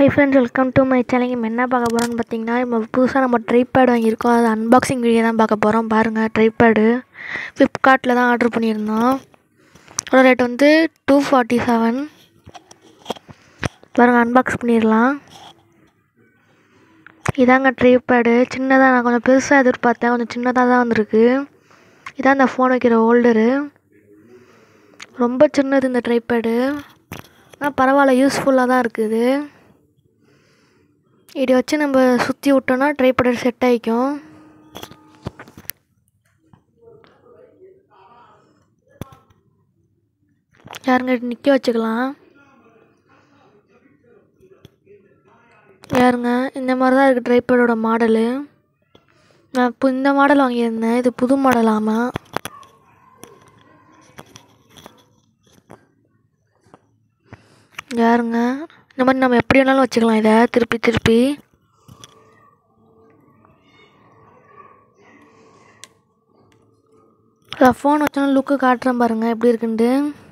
high friends welcome to my channel நம்ம என்ன பார்க்க போகிறோம்னு பார்த்தீங்கன்னா நம்ம புதுசாக நம்ம ட்ரைபேட் வாங்கியிருக்கோம் அது அன்பாக்சிங் வீடியோ தான் பார்க்க போகிறோம் பாருங்கள் ட்ரைபேடு ஃப்ளிப்கார்ட்டில் தான் ஆர்டர் பண்ணியிருந்தோம் அதோட ரேட் வந்து டூ ஃபார்ட்டி செவன் பாருங்கள் அன்பாக்ஸ் பண்ணிடலாம் இதாங்க ட்ரைபேடு சின்னதாக நான் கொஞ்சம் பெருசாக எதிர்பார்த்தேன் கொஞ்சம் சின்னதாக தான் வந்திருக்கு இதான் இந்த ஃபோன் வைக்கிற ஹோல்டரு ரொம்ப சின்னது இந்த ட்ரைபேடு ஆனால் பரவாயில்ல யூஸ்ஃபுல்லாக தான் இருக்குது இதை வச்சு நம்ம சுற்றி விட்டோன்னா ட்ரைபேடு செட் ஆகிக்கும் யாருங்க நிற்க வச்சுக்கலாம் யாருங்க இந்த மாதிரி தான் இருக்குது ட்ரைபேடோட மாடலு நான் இப்போ இந்த மாடல் வாங்கியிருந்தேன் இது புது மாடலாமா யாருங்க இந்த மாதிரி நம்ம எப்படி வேணாலும் வச்சுக்கலாம் இதை திருப்பி திருப்பி ஃபோன் வச்சோன்னா லுக்கு காட்டுறேன் பாருங்கள் எப்படி இருக்குன்ட்டு